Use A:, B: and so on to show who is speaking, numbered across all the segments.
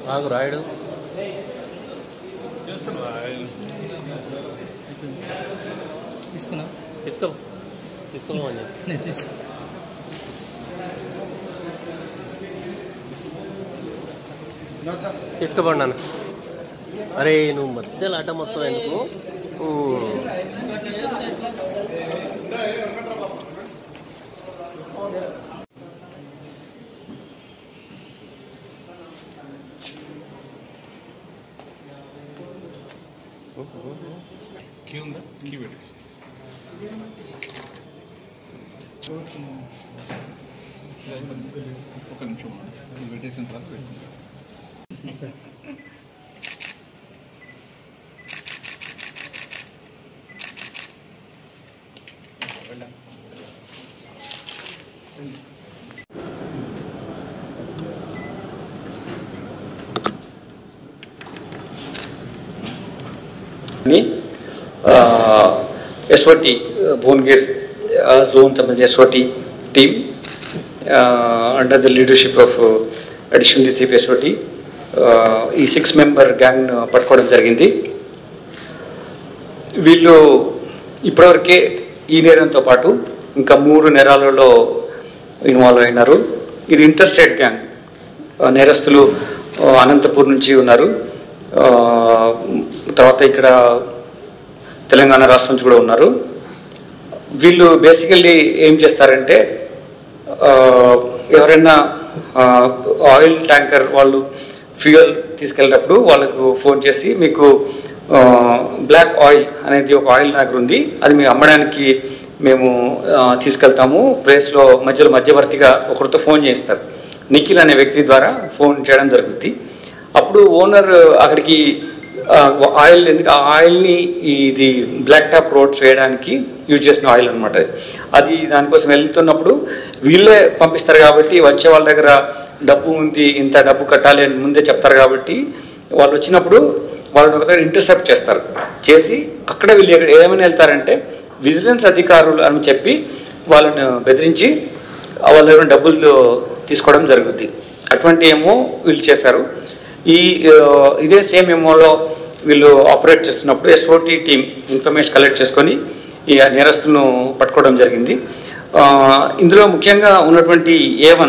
A: ఆగు రాయుడు
B: తీసుకున్నా
A: తీసుకో తీసుకోమని
B: నేను తీసుకు
A: తీసుకోపోండి నాన్న అరే నువ్వు మధ్యలో ఆటం వస్తావు ఎందుకు ఊ.
C: కీ ఉందా కీ పెట్టేసి ఒక నిమిషం ఇది పెట్టేసిన తర్వాత పెట్టుకుంటా
D: అని ఎస్ఓటి భువనగిర్ జోన్ సంబంధించిన SOT team under the leadership of additional DCP SOT ఈ సిక్స్ మెంబర్ గ్యాంగ్ పట్టుకోవడం జరిగింది వీళ్ళు ఇప్పటివరకే ఈ నేరంతో పాటు ఇంకా మూడు నేరాలలో ఇన్వాల్వ్ అయినారు ఇది ఇంటర్స్టేట్ గ్యాంగ్ ఆ, నేరస్తులు ఆ, అనంతపూర్ నుంచి ఉన్నారు ఆ, తర్వాత ఇక్కడ తెలంగాణ రాష్ట్రం నుంచి కూడా ఉన్నారు వీళ్ళు బేసికల్లీ ఏం చేస్తారంటే ఆ, ఎవరైనా ఆ, ఆయిల్ ట్యాంకర్ వాళ్ళు ఫ్యూయల్ తీసుకెళ్ళినప్పుడు వాళ్ళకు ఫోన్ చేసి మీకు ఆ, బ్లాక్ ఆయిల్ అనేది ఒక ఆయిల్ నా దగ్గర ఉంది అది మేము అమ్మడానికి మేము ఆ, తీసుకెళ్తాము ప్లేస్లో మధ్యలో మధ్యవర్తిగా ఒకరితో ఫోన్ చేస్తారు నిఖిల్ అనే వ్యక్తి ద్వారా ఫోన్ చేయడం జరుగుతుంది అప్పుడు ఓనర్ అక్కడికి ఆ, ఆయిల్ ఎందుకు ఆ ఆయిల్ని ఇది బ్లాక్ టాప్ రోడ్స్ వేయడానికి యూజ్ చేసిన ఆయిల్ అనమాట అది దానికోసం వెళ్తున్నప్పుడు వీళ్ళే పంపిస్తారు కాబట్టి వచ్చే వాళ్ళ దగ్గర డబ్బు ఉంది ఇంత డబ్బు కట్టాలి అని ముందే చెప్తారు కాబట్టి వాళ్ళు వచ్చినప్పుడు వాళ్ళని ఒక దగ్గర ఇంటర్సెప్ట్ చేస్తారు చేసి అక్కడ వీళ్ళు ఎక్కడ- ఏమైనా వెళ్తారంటే విజిలెన్స్ అధికారులు అని చెప్పి వాళ్ళని బెదిరించి వాళ్ళ దగ్గర డబ్బులు తీసుకోవడం జరుగుద్ది అటువంటి ఏమో వీళ్ళు చేశారు ఈ ఆ, ఇదే సేమ్ ఏమోలో వీళ్ళు ఆపరేట్ చేస్తున్నప్పుడు ఎస్ఓటి టీం ఇన్ఫర్మేషన్ కలెక్ట్ చేసుకొని ఈ నేరస్తులను పట్టుకోవడం జరిగింది ఆ, ఇందులో ముఖ్యంగా ఉన్నటువంటి ఏ వన్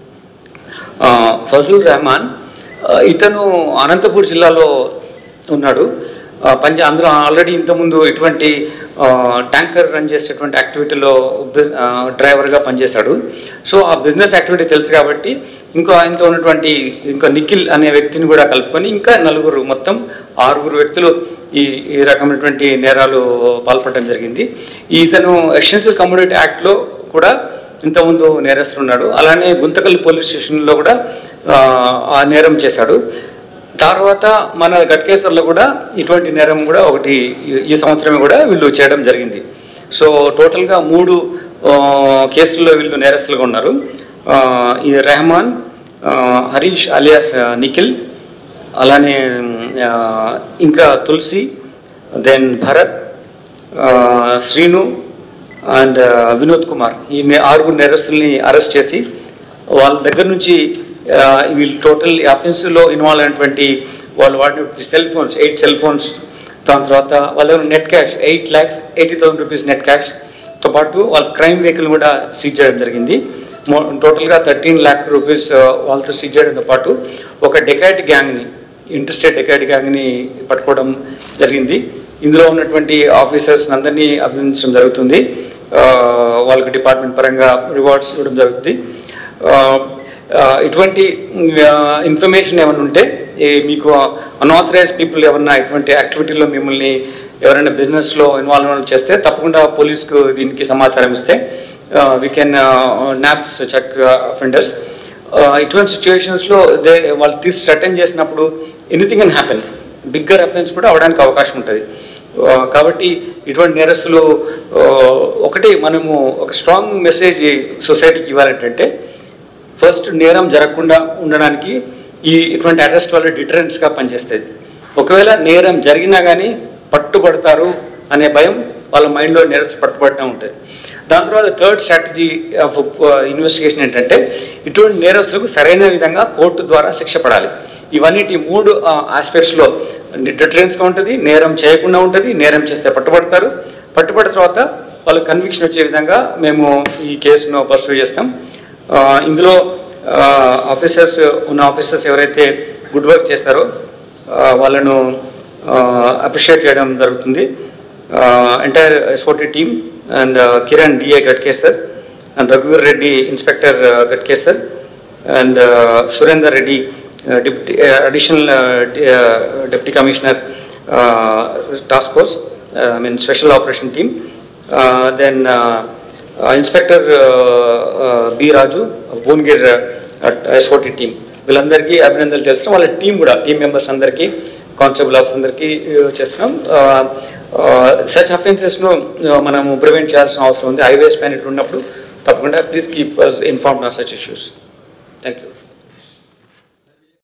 D: ఫజుల్ రెహమాన్ ఆ, ఇతను అనంతపూర్ జిల్లాలో ఉన్నాడు ఆ, పంజ అందులో ఆల్రెడీ ఇంతకుముందు ఇటువంటి ఆ, ట్యాంకర్ రన్ చేసేటువంటి యాక్టివిటీలో బిజ్- ఆ, డ్రైవర్గా పనిచేశాడు సో ఆ బిజినెస్ యాక్టివిటీ తెలుసు కాబట్టి ఇంకో ఆయనతో ఉన్నటువంటి ఇంకా నిఖిల్ అనే వ్యక్తిని కూడా కలుపుకొని ఇంకా నలుగురు మొత్తం ఆరుగురు వ్యక్తులు ఈ ఈ రకమైనటువంటి నేరాలు పాల్పడడం జరిగింది ఇతను ఎసెన్షియల్ కమ్యూనిటీ యాక్ట్లో కూడా ఇంతకుముందు నేరస్తున్నాడు అలానే గుంతకల్ పోలీస్ స్టేషన్లో కూడా ఆ, ఆ నేరం చేశాడు తర్వాత మన గట్కేశ్వర్లో కూడా ఇటువంటి నేరం కూడా ఒకటి ఈ- ఈ సంవత్సరమే కూడా వీళ్ళు చేయడం జరిగింది సో టోటల్గా మూడు ఆ, కేసుల్లో వీళ్ళు నేరస్తులుగా ఉన్నారు ఆ, ఈ రెహమాన్ ఆ, హరీష్ అలియాస్ ఆ, నిఖిల్ అలానే ఆ, ఇంకా తులసి దెన్ భరత్ ఆ, శ్రీను అండ్ వినోద్ కుమార్ ఈ నే- ఆరుగురు నేరస్తుల్ని అరెస్ట్ చేసి వాళ్ళ దగ్గర నుంచి ఆ, వీళ్ళు టోటల్ అఫెన్స్లో ఇన్వాల్వ్ అయినటువంటి వాళ్ళు వాడిన cell phones eight cell phones దాని తర్వాత వాళ్ళ దగ్గర net cash eight lakhs eighty thousand rupees net క్యాష్తో పాటు వాళ్ళ క్రైమ్ వెహికల్ కూడా సీజ్ చేయడం జరిగింది మో- టోటల్గా థర్టీన్ ల్యాక్ రూపీస్ ఆ, వాళ్ళతో సీజ్ చేయడంతో పాటు ఒక డెకాయిట్ గ్యాంగ్ని ఇంటర్స్టేట్ డెకాయిట్ గ్యాంగ్ని పట్టుకోవడం జరిగింది ఇందులో ఉన్నటువంటి ఆఫీసర్స్ అందరినీ అభినందించడం జరుగుతుంది ఆ, వాళ్ళకి డిపార్ట్మెంట్ పరంగా రివార్డ్స్ ఇవ్వడం జరుగుతుంది ఆ, ఆ, ఇటువంటి ఇన్ఫర్మేషన్ ఏమైనా ఉంటే ఈ మీకు అన్ఆథరైజ్ పీపుల్ ఏమన్నా ఇటువంటి యాక్టివిటీలో మిమ్మల్ని ఎవరైనా బిజినెస్లో ఇన్వాల్వ్ చేస్తే తప్పకుండా పోలీస్కు దీనికి సమాచారం ఇస్తే we can nab check offenders ఇటువంటి సిచ్యువేషన్స్లో దే వాళ్ళు తీసి అటెండ్ చేసినప్పుడు anything can happen bigger offence కూడా అవడానికి అవకాశం ఉంటుంది ఆ, కాబట్టి ఇటువంటి నేరస్తులు ఆ, ఒకటి మనము ఒక స్ట్రాంగ్ మెసేజ్ సొసైటీకి ఇవ్వాలంటే ఫస్ట్ నేరం జరగకుండా ఉండడానికి ఈ ఇటువంటి అరెస్ట్ వల్ల డిటరెన్స్గా పనిచేస్తుంది ఒకవేళ నేరం జరిగినా కానీ పట్టుబడతారు అనే భయం వాళ్ళ మైండ్లో నేరస్తు పట్టుబడటం ఉంటుంది దాని తర్వాత థర్డ్ స్ట్రాటజీ ఆఫ్ ఇన్వెస్టిగేషన్ ఏంటంటే ఇటువంటి నేరస్తులకు సరైన విధంగా కోర్టు ద్వారా శిక్ష పడాలి ఇవన్నిటి మూడు ఆస్పెక్ట్స్లో డిటరెన్స్గా ఉంటుంది నేరం చేయకుండా ఉంటుంది నేరం చేస్తే పట్టుబడతారు పట్టుబడిన తర్వాత వాళ్ళ కన్విక్షన్ వచ్చే విధంగా మేము ఈ కేసును పర్సూ చేస్తాం ఆ, ఇందులో ఆఫీసర్స్ ఉన్న ఆఫీసర్స్ ఎవరైతే గుడ్ వర్క్ చేస్తారో ఆ, వాళ్ళను అప్రిషియేట్ చేయడం జరుగుతుంది entire SOT team and Kiran DA Ghatkesar and రఘువీర్ Reddy inspector Ghatkesar and Surender Reddy deputy additional deputy commissioner task force I mean special operation team then inspector B Raju Bhuvanagir SOT team వీళ్ళందరికీ అభినందనలు చేస్తున్నాం వాళ్ళ టీం కూడా టీం మెంబర్స్ అందరికీ కానిస్టేబుల్ ఆఫీస్ అందరికీ uh, చేస్తున్నాం సచ్ అఫెన్సెస్ను మనము ప్రివెంట్ చేయాల్సిన అవసరం ఉంది హైవేస్ పైన ఇట్లా ఉన్నప్పుడు తప్పకుండా please keep us inform of such issues thank you